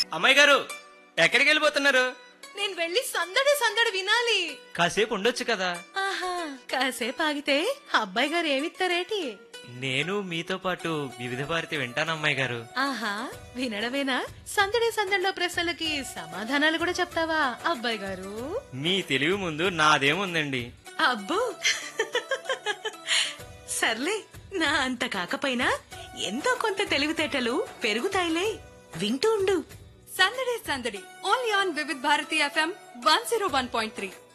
అమ్మాయి గారు ఎక్కడికి వెళ్ళిపోతున్నారు నేను వెళ్ళి సందడి సందడి వినాలి కాసేపు ఉండొచ్చు కదా ఆహా కాసేపు ఆగితే అబ్బాయి గారు ఏమిస్తారేటి నేను మీతో పాటు వివిధ భారతి వింటాను అమ్మాయి గారు ఆహా వినడమేనా సందడి సందడిలో ప్రశ్నలకి సమాధానాలు కూడా చెప్తావా అబ్బాయి గారు మీ తెలివి ముందు నాదేముందండి అబ్బో సర్లే నా అంత కాకపోయినా ఎంతో కొంత తెలివితేటలు పెరుగుతాయిలే వింటూ ఉండు సందడి సందడి only on Vividh Bharati FM one zero one point three